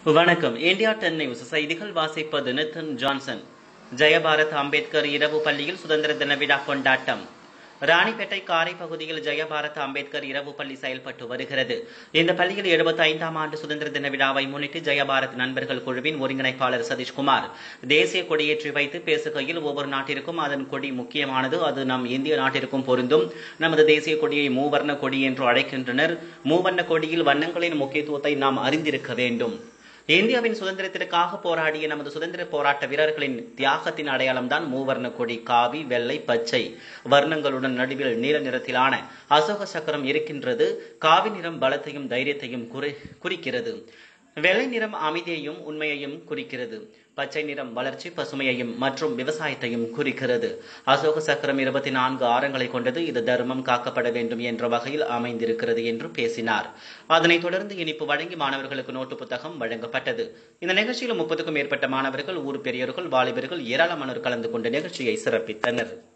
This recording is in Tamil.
வணக்கம் இந்தியா டென் நியூஸ் செய்திகள் வாசிப்பது நிதின் ஜான்சன் ஜெயபாரத் அம்பேத்கர் இரவு பள்ளியில் சுதந்திர தின விழா கொண்டாட்டம் ராணிப்பேட்டை காரை பகுதியில் ஜெயபாரத் அம்பேத்கர் இரவு பள்ளி செயல்பட்டு வருகிறது இந்த பள்ளியில் 75ஆம் ஆண்டு சுதந்திர தின விழாவை முன்னிட்டு ஜெயபாரத் நண்பர்கள் குழுவின் ஒருங்கிணைப்பாளர் சதீஷ்குமார் தேசிய கொடியேற்றி வைத்து பேசுகையில் ஒவ்வொரு நாட்டிற்கும் அதன் கொடி முக்கியமானது அது நம் இந்திய நாட்டிற்கும் பொருந்தும் நமது தேசிய கொடியை மூவர்ண கொடி என்று அழைக்கின்றனர் மூவர்ண கொடியில் வண்ணங்களின் முக்கியத்துவத்தை நாம் அறிந்திருக்க வேண்டும் இந்தியாவின் சுதந்திரத்திற்காக போராடிய நமது சுதந்திர போராட்ட வீரர்களின் தியாகத்தின் அடையாளம்தான் மூவர்ண கொடி காவி வெள்ளை பச்சை வர்ணங்களுடன் நடுவில் நீல நிறத்திலான அசோக சக்கரம் இருக்கின்றது காவி நிறம் பலத்தையும் தைரியத்தையும் குறி- குறிக்கிறது வெள்ளை நிறம் அமைதியையும் உண்மையையும் குறிக்கிறது பச்சை நிறம் வளர்ச்சி பசுமையையும் மற்றும் விவசாயத்தையும் குறிக்கிறது அசோக சக்கரம் இருபத்தி நான்கு ஆரங்களை கொண்டது இது தர்மம் காக்கப்பட வேண்டும் என்ற வகையில் அமைந்திருக்கிறது என்று பேசினார் அதனைத் தொடர்ந்து இனிப்பு வழங்கி மாணவர்களுக்கு நோட்டு புத்தகம் வழங்கப்பட்டது இந்த நிகழ்ச்சியில் முப்பதுக்கும் மேற்பட்ட மாணவர்கள் ஊர் பெரியோர்கள் வாலிபர்கள் ஏராளமானோர் கலந்து கொண்ட நிகழ்ச்சியை சிறப்பித்தனர்